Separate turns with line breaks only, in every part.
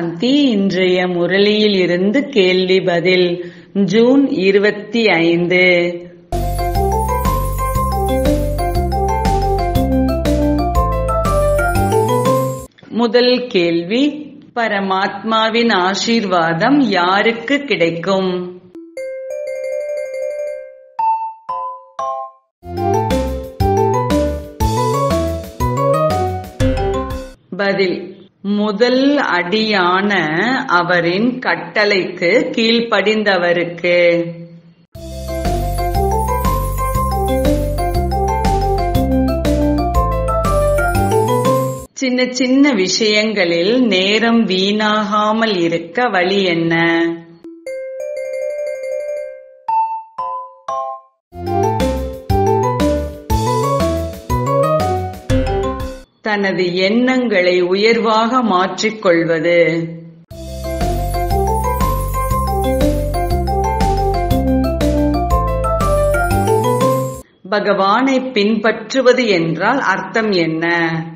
சாந்தி இன்றைய முரளியில் இருந்து கேள்வி பதில் ஜூன் இருபத்தி ஐந்து முதல் கேள்வி பரமாத்மாவின் ஆசீர்வாதம் யாருக்கு கிடைக்கும் பதில் முதல் அடியான அவரின் கட்டளைக்கு கீழ்ப்படிந்தவருக்கு சின்ன சின்ன விஷயங்களில் நேரம் வீணாகாமல் இருக்க வழி என்ன தனது எண்ணங்களை உயர்வாக மாற்றிக்கொள்வது பகவானை பின்பற்றுவது என்றால் அர்த்தம் என்ன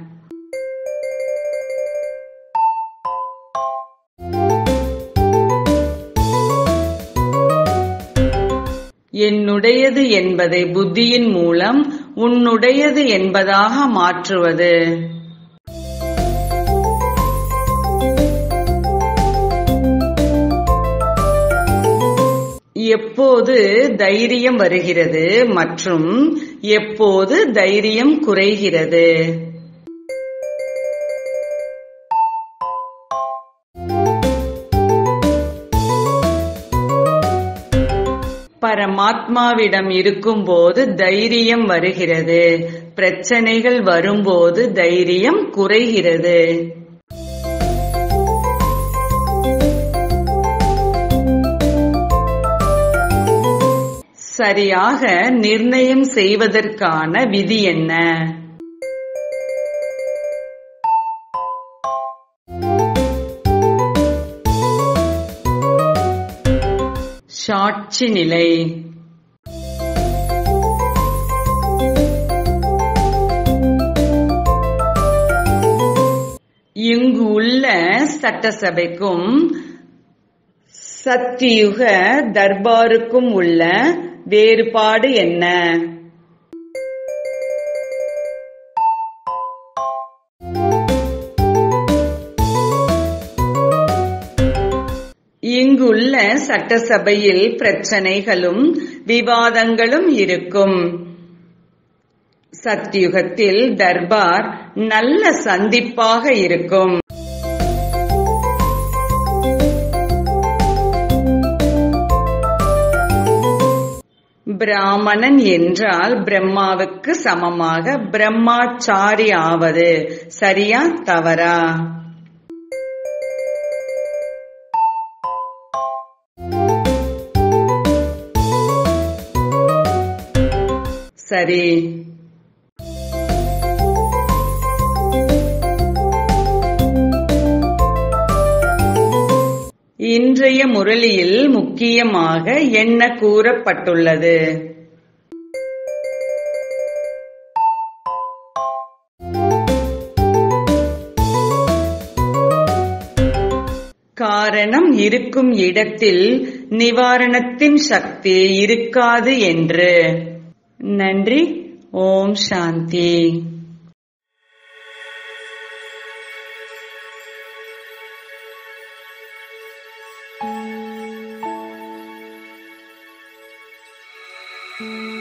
என்னுடையது என்பதை புத்தியின் மூலம் உன்னுடையது என்பதாக மாற்றுவது எப்போது தைரியம் வருகிறது மற்றும் எப்போது தைரியம் குறைகிறது பரமாத்மாவிடம் இருக்கும்போது தைரியம் வருகிறது பிரச்சனைகள் வரும்போது தைரியம் குறைகிறது சரியாக நிர்ணயம் செய்வதற்கான விதி என்ன சாட்சி நிலை இங்கு உள்ள சட்டசபைக்கும் சத்தியுக தர்பாருக்கும் உள்ள வேறுபாடு என்ன இங்குள்ள சட்டசபையில் பிரச்சனைகளும் விவாதங்களும் இருக்கும் சத்யுகத்தில் தர்பார் நல்ல சந்திப்பாக இருக்கும் பிராமணன் என்றால் பிரம்மாவுக்கு சமமாக பிரம்மாச்சாரி ஆவது சரியா தவறா சரி இன்றைய முரளியில் முக்கியமாக என்ன கூறப்பட்டுள்ளது காரணம் இருக்கும் இடத்தில் நிவாரணத்தின் சக்தி இருக்காது என்று நன்றி ஓம் சாந்தி
thank you